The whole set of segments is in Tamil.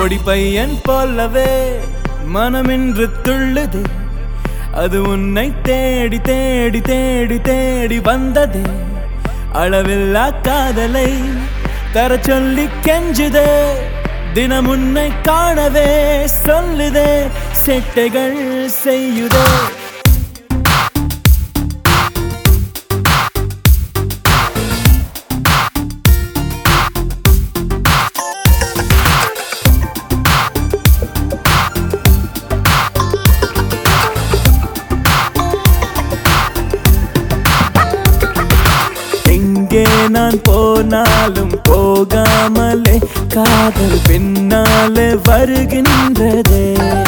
பொடி பையன் போலவே மனமின்று துள்ளுதே அது உன்னை தேடி தேடி தேடி தேடி வந்ததே அளவில்லா காதலை தர சொல்லி கெஞ்சுதே தினம் உன்னை காணவே சொல்லுதே செட்டைகள் செய்யுதே எங்கே நான் போனாலும் போகாமலே காதல் பின்னாலே வருகின்றதே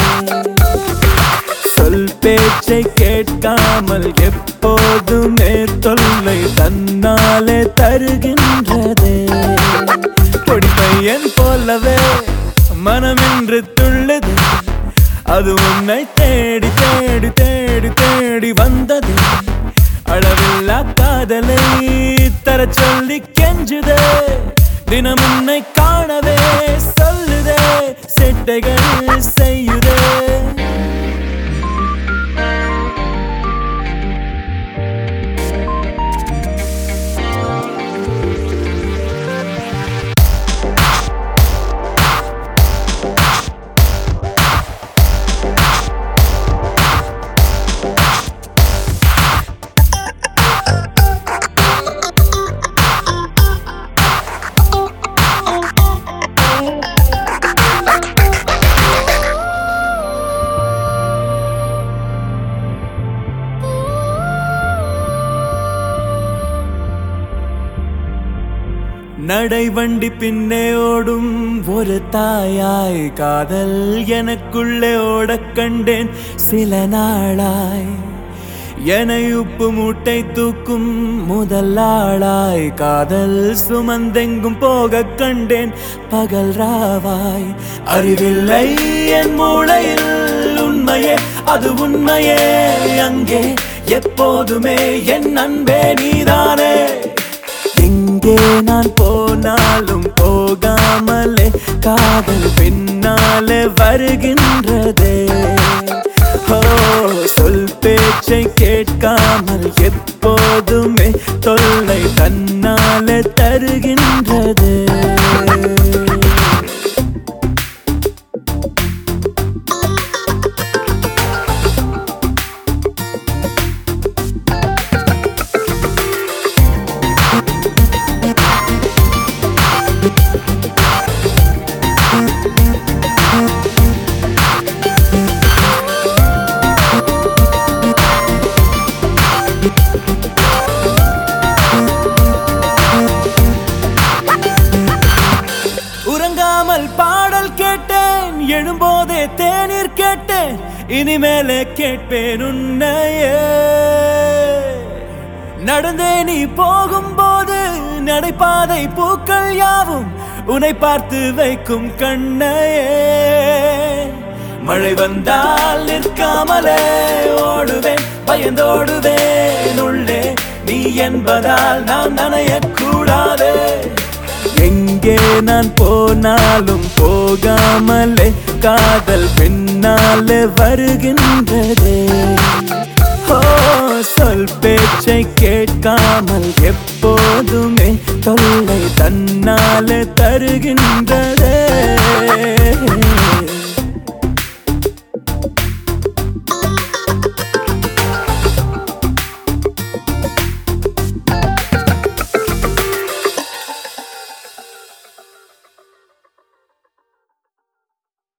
சொல் பேச்சை கேட்காமல் எப்போதுமே தொல்லை தன்னாலே தருகின்றதே பொடி பையன் போலவே மனமின்று துள்ளுது அது உன்னை தேடி தேடி தேடி தேடி வந்தது அளவில்லா காதலை தர சொல்லி கெஞ்சுதே தினம் உன்னை காணவே சொல்லுதே செட்டைகள் செய்யுதே நடைவண்டி பின்னே ஓடும் ஒரு தாயாய் காதல் எனக்குள்ளே ஓடக் கண்டேன் சில நாளாய் என்னை உப்பு மூட்டை தூக்கும் முதல் ஆளாய் காதல் சுமந்தெங்கும் போகக் கண்டேன் பகல் ராவாய் அறிவில்லை என் மூளையில் உண்மையே அது உண்மையே அங்கே எப்போதுமே என் அன்பே நீதானே எங்கே நான் போனாலும் போகாமலே காதல் பின்னாலே வருகின்றதே ஓ சொல் பேச்சை கேட்காமல் எப்போதுமே தொல்லை தன்னாலே தருகின்றதே உறங்காமல் பாடல் கேட்டேன் எழும்போதே தேநீர் கேட்டேன் இனிமேலே கேட்பேன் உன்னையே நடந்தே நீ போகும்போது நடைபாதை பூக்கள் யாவும் உன்னை பார்த்து வைக்கும் கண்ணையே மழை வந்தால் நிற்காமலே ஓடுவேன் பயந்தோடுவேன் உள்ளே நீ என்பதால் நான் நனையக்கூடாதே எங்கே நான் போனாலும் போகாமலே காதல் பின்னாலே வருகின்றதே ஓ சொல் பேச்சை கேட்காமல் எப்போதுமே தொல்லை தன்னாலே தருகின்றதே